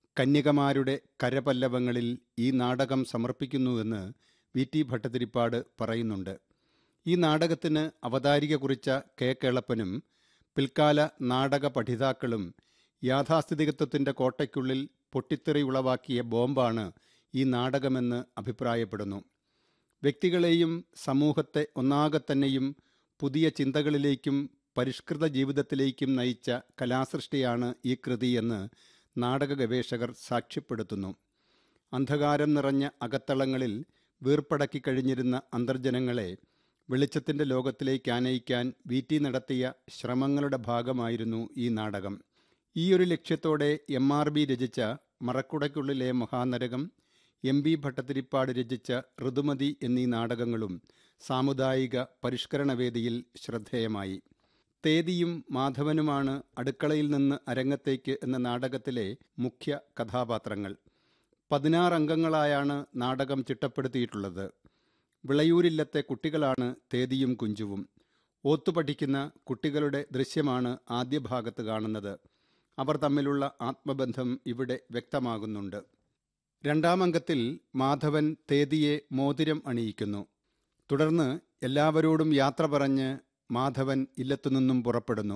കന്യകമാരുടെ കരപല്ലവങ്ങളിൽ ഈ നാടകം സമർപ്പിക്കുന്നുവെന്ന് V T Bhattathiripad പറയുന്നുണ്ട് ഈ നാടകത്തിന് അവതാരിക കുറിച്ച കെ കേളപ്പനും പിൽക്കാല നാടക പഠിതാക്കളും യാഥാസ്ഥിതികത്വത്തിൻ്റെ കോട്ടയ്ക്കുള്ളിൽ പൊട്ടിത്തെറി ഉളവാക്കിയ ബോംബാണ് ഈ നാടകമെന്ന് അഭിപ്രായപ്പെടുന്നു വ്യക്തികളെയും സമൂഹത്തെ ഒന്നാകെ തന്നെയും പുതിയ ചിന്തകളിലേക്കും പരിഷ്കൃത ജീവിതത്തിലേക്കും നയിച്ച കലാസൃഷ്ടിയാണ് ഈ കൃതിയെന്ന് നാടക ഗവേഷകർ സാക്ഷ്യപ്പെടുത്തുന്നു അന്ധകാരം നിറഞ്ഞ അകത്തളങ്ങളിൽ വീർപ്പടക്കി കഴിഞ്ഞിരുന്ന അന്തർജനങ്ങളെ വെളിച്ചത്തിൻ്റെ ലോകത്തിലേക്ക് ആനയിക്കാൻ വി ടി നടത്തിയ ശ്രമങ്ങളുടെ ഭാഗമായിരുന്നു ഈ നാടകം ഈ ഒരു ലക്ഷ്യത്തോടെ എം ആർ ബി രചിച്ച മറക്കുടയ്ക്കുള്ളിലെ മഹാനരകം എം ബി ഭട്ടതിരിപ്പാട് രചിച്ച ഋതുമതി എന്നീ നാടകങ്ങളും സാമുദായിക പരിഷ്കരണവേദിയിൽ ശ്രദ്ധേയമായി തേദിയും മാധവനുമാണ് അടുക്കളയിൽ നിന്ന് അരങ്ങത്തേക്ക് എന്ന നാടകത്തിലെ മുഖ്യ കഥാപാത്രങ്ങൾ പതിനാറ് അംഗങ്ങളായാണ് നാടകം ചിട്ടപ്പെടുത്തിയിട്ടുള്ളത് വിളയൂരില്ലത്തെ കുട്ടികളാണ് തേദിയും കുഞ്ചുവും ഓത്തുപഠിക്കുന്ന കുട്ടികളുടെ ദൃശ്യമാണ് ആദ്യ ഭാഗത്ത് കാണുന്നത് അവർ തമ്മിലുള്ള ആത്മബന്ധം ഇവിടെ വ്യക്തമാകുന്നുണ്ട് രണ്ടാം അംഗത്തിൽ മാധവൻ തേദിയെ മോതിരം അണിയിക്കുന്നു തുടർന്ന് എല്ലാവരോടും യാത്ര പറഞ്ഞ് മാധവൻ ഇല്ലത്തുനിന്നും പുറപ്പെടുന്നു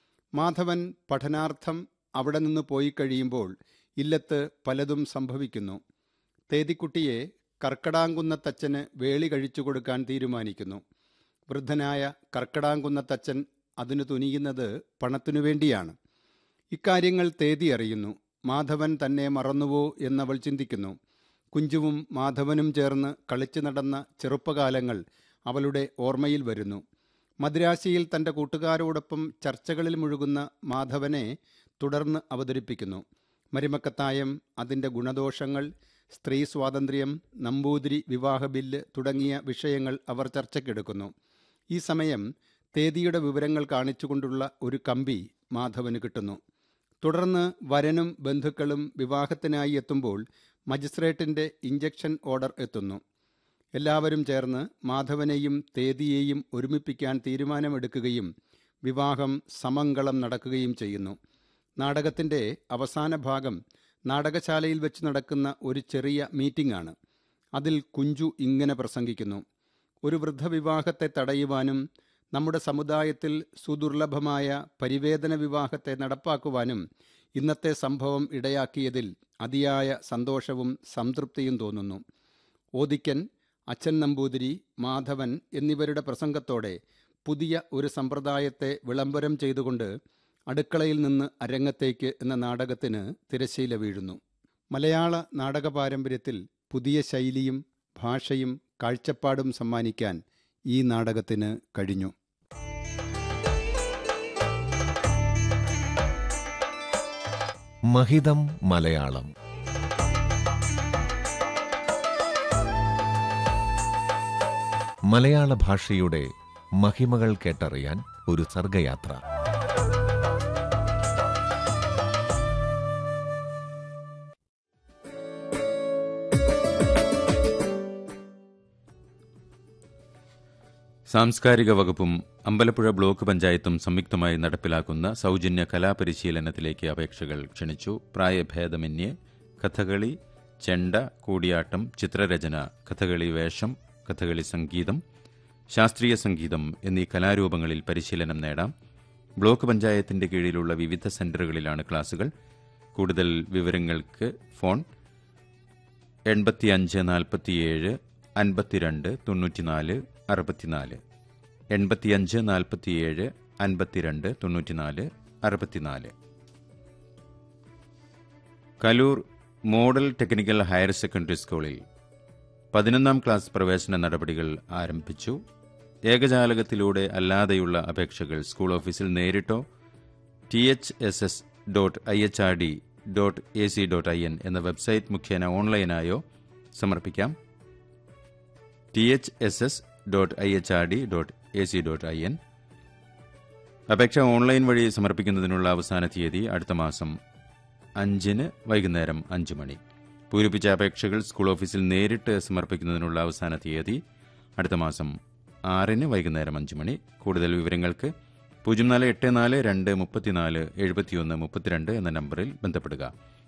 മാധവൻ പഠനാർത്ഥം അവിടെ നിന്ന് പോയി കഴിയുമ്പോൾ ഇല്ലത്ത് പലതും സംഭവിക്കുന്നു തേതിക്കുട്ടിയെ കർക്കടാങ്കുന്നത്തച്ഛന് വേളി കഴിച്ചു കൊടുക്കാൻ തീരുമാനിക്കുന്നു വൃദ്ധനായ കർക്കടാങ്കുന്നത്തച്ഛൻ അതിനു തുനിയുന്നത് പണത്തിനു വേണ്ടിയാണ് ഇക്കാര്യങ്ങൾ തേതി അറിയുന്നു മാധവൻ തന്നെ മറന്നുവോ എന്നവൾ ചിന്തിക്കുന്നു കുഞ്ചുവും മാധവനും ചേർന്ന് കളിച്ചു നടന്ന ചെറുപ്പകാലങ്ങൾ അവളുടെ ഓർമ്മയിൽ വരുന്നു മദ്രാശിയിൽ തൻ്റെ കൂട്ടുകാരോടൊപ്പം ചർച്ചകളിൽ മുഴുകുന്ന മാധവനെ തുടർന്ന് അവതരിപ്പിക്കുന്നു മരുമക്കത്തായം അതിൻ്റെ ഗുണദോഷങ്ങൾ സ്ത്രീ സ്വാതന്ത്ര്യം നമ്പൂതിരി വിവാഹ ബില്ല് തുടങ്ങിയ വിഷയങ്ങൾ അവർ ചർച്ചയ്ക്കെടുക്കുന്നു ഈ സമയം തേദിയുടെ വിവരങ്ങൾ കാണിച്ചുകൊണ്ടുള്ള ഒരു കമ്പി മാധവന് കിട്ടുന്നു തുടർന്ന് വരനും ബന്ധുക്കളും വിവാഹത്തിനായി എത്തുമ്പോൾ മജിസ്ട്രേറ്റിൻ്റെ ഇഞ്ചക്ഷൻ ഓർഡർ എത്തുന്നു എല്ലാവരും ചേർന്ന് മാധവനെയും തേദിയെയും ഒരുമിപ്പിക്കാൻ തീരുമാനമെടുക്കുകയും വിവാഹം സമങ്കളം നടക്കുകയും ചെയ്യുന്നു നാടകത്തിൻ്റെ അവസാന ഭാഗം നാടകശാലയിൽ വെച്ച് നടക്കുന്ന ഒരു ചെറിയ മീറ്റിംഗ് ആണ് അതിൽ കുഞ്ചു ഇങ്ങനെ പ്രസംഗിക്കുന്നു ഒരു വൃദ്ധവിവാഹത്തെ തടയുവാനും നമ്മുടെ സമുദായത്തിൽ സുദുർലഭമായ പരിവേദന വിവാഹത്തെ നടപ്പാക്കുവാനും ഇന്നത്തെ സംഭവം ഇടയാക്കിയതിൽ അതിയായ സന്തോഷവും സംതൃപ്തിയും തോന്നുന്നു ഓദിക്കൻ അച്ഛൻ നമ്പൂതിരി മാധവൻ എന്നിവരുടെ പ്രസംഗത്തോടെ പുതിയ ഒരു സമ്പ്രദായത്തെ വിളംബരം ചെയ്തുകൊണ്ട് അടുക്കളയിൽ നിന്ന് അരങ്ങത്തേക്ക് എന്ന നാടകത്തിന് തിരശ്ശീല വീഴുന്നു മലയാള നാടക പാരമ്പര്യത്തിൽ പുതിയ ശൈലിയും ഭാഷയും കാഴ്ചപ്പാടും സമ്മാനിക്കാൻ ഈ നാടകത്തിന് കഴിഞ്ഞു മഹിതം മലയാളം മലയാള ഭാഷയുടെ മഹിമകൾ കേട്ടറിയാൻ ഒരു സർഗയാത്ര സാംസ്കാരിക വകുപ്പും അമ്പലപ്പുഴ ബ്ലോക്ക് പഞ്ചായത്തും സംയുക്തമായി നടപ്പിലാക്കുന്ന സൗജന്യ കലാപരിശീലനത്തിലേക്ക് അപേക്ഷകൾ ക്ഷണിച്ചു പ്രായഭേദമന്യേ കഥകളി ചെണ്ട കൂടിയാട്ടം ചിത്രരചന കഥകളി വേഷം കഥകളി സംഗീതം ശാസ്ത്രീയ സംഗീതം എന്നീ കലാരൂപങ്ങളിൽ പരിശീലനം നേടാം ബ്ലോക്ക് പഞ്ചായത്തിന്റെ കീഴിലുള്ള വിവിധ സെന്ററുകളിലാണ് ക്ലാസുകൾ കൂടുതൽ വിവരങ്ങൾക്ക് ഫോൺ എൺപത്തിയഞ്ച് നാൽപ്പത്തിയേഴ് അൻപത്തിരണ്ട് തൊണ്ണൂറ്റിനാല് അറുപത്തിനാല് എൺപത്തിയഞ്ച് നാൽപ്പത്തിയേഴ് അൻപത്തിരണ്ട് തൊണ്ണൂറ്റിനാല് അറുപത്തിനാല് Kaloor model technical higher secondary സ്കൂളിൽ പതിനൊന്നാം ക്ലാസ് പ്രവേശന നടപടികൾ ആരംഭിച്ചു ഏകജാലകത്തിലൂടെ അല്ലാതെയുള്ള അപേക്ഷകൾ സ്കൂൾ ഓഫീസിൽ നേരിട്ടോ T H S S dot I H R D dot A C dot I N എന്ന വെബ്സൈറ്റ് മുഖേന ഓൺലൈനായോ സമർപ്പിക്കാം T H S S dot I H R D dot A C dot I N അപേക്ഷ online വഴി സമർപ്പിക്കുന്നതിനുള്ള അവസാന തീയതി അടുത്ത മാസം അഞ്ചിന് വൈകുന്നേരം അഞ്ച് മണി പൂരിപ്പിച്ച അപേക്ഷകൾ സ്കൂൾ ഓഫീസിൽ നേരിട്ട് സമർപ്പിക്കുന്നതിനുള്ള അവസാന തീയതി അടുത്ത മാസം ആറിന് വൈകുന്നേരം അഞ്ച് മണി കൂടുതൽ വിവരങ്ങൾക്ക് പൂജ്യം നാല് എട്ട് നാല് രണ്ട് മുപ്പത്തിനാല് എഴുപത്തിയൊന്ന് മുപ്പത്തിരണ്ട് എന്ന നമ്പറിൽ ബന്ധപ്പെടുക